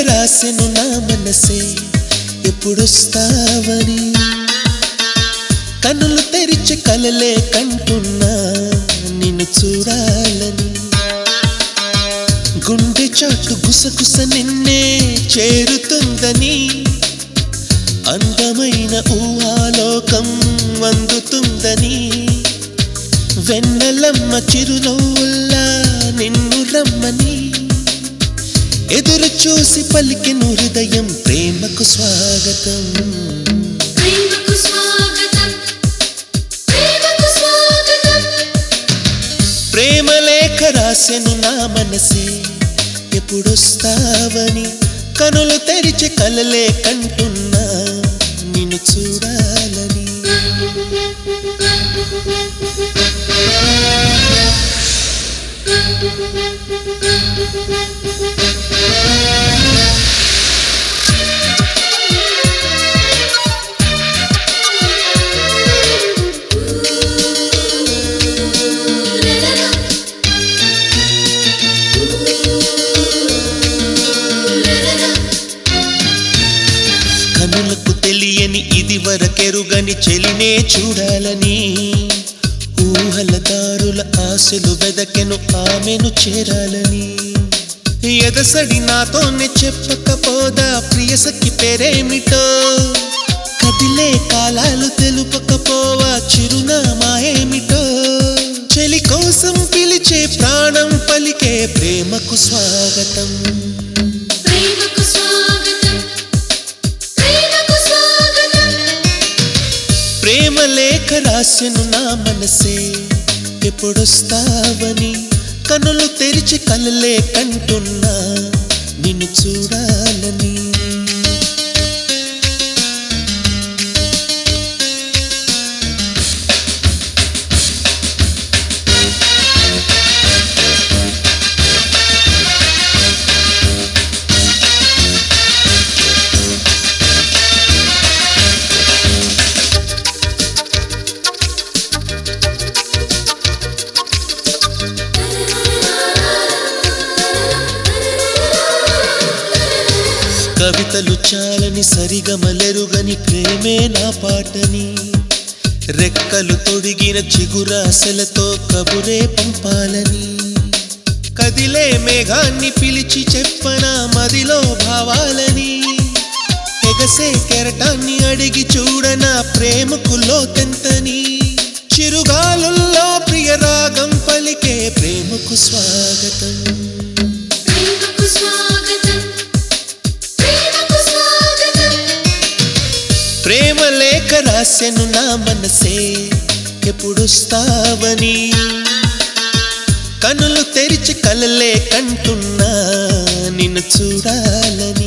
రాసెను నా మనసే ఎప్పుడొస్తావని కన్నులు తెరిచి కలలే కంటున్నా నిన్ను చూడాలని గుండె చాటు గుసగుస నిన్నే చేరుతుందని అందమైన ఊహాలోకం అందుతుందని వెన్నెలమ్మ చిరునవ్వుల్లా నిన్ను రమ్మని ఎదురు చూసి పలికిన హృదయం ప్రేమకు స్వాగతం ప్రేమకు స్వాగతం ప్రేమకు స్వాగతం ప్రేమ లేఖ రాసెను నా మనసే ఎప్పుడొస్తావని కనులు తెరిచి కలలే కంటున్నా నిన్ను చూడాలని కనులకు తెలియని ఇది వరకెరుగని చెలినే చూడాలని ఊహల దారుల ఆశలు వెదకెను ఆమెను చేరాలని ఎదసడి నాతోనే చెప్పకపోదా ప్రియసఖి పేరేమిటో కదిలే కాలాలు తెలుపకపోవా చిరునామా ఏమిటో చెలి కోసం పిలిచే ప్రాణం పలికే ప్రేమకు స్వాగతం ప్రేమకు స్వాగతం ప్రేమకు స్వాగతం ప్రేమ లేఖ రాసెను నా మనసే ఎప్పుడొస్తావని కనులు తెరిచి కలలే కంటున్నా నిన్ను చూడాలని కవితలు చాలని సరిగమలెరుగని ప్రేమే నా పాటని రెక్కలు తొడిగిన చిగురాశలతో కబురే పంపాలని కదిలే మేఘాన్ని పిలిచి చెప్పన మదిలో భావాలని ఎగసే కెరటాన్ని అడిగి చూడన ప్రేమకు లోతెంతని చిరుగాలుల్లో ప్రియ రాగం పలికే ప్రేమకు స్వాగతం ప్రేమకు స్వాగతం ప్రేమకు స్వాగతం ప్రేమ లేఖ రాసెను నా మనసే ఎప్పుడొస్తావని కనులు తెరిచి కలలే కంటున్నా నిన్ను చూడాలని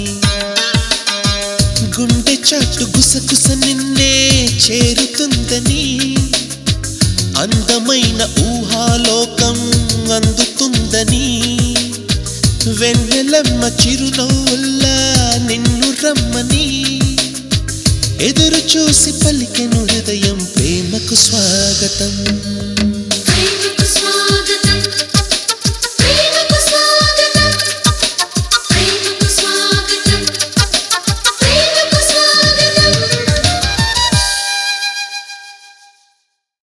గుండె చాటు గుసగుస నిన్నే చేరుతుందని అందమైన ఊహాలోకం అందుతుందని వెన్నెలమ్మ చిరునవ్వుల్లా నిన్ను రమ్మని ఎదురు చూసి పలికెను హృదయం ప్రేమకు స్వాగతం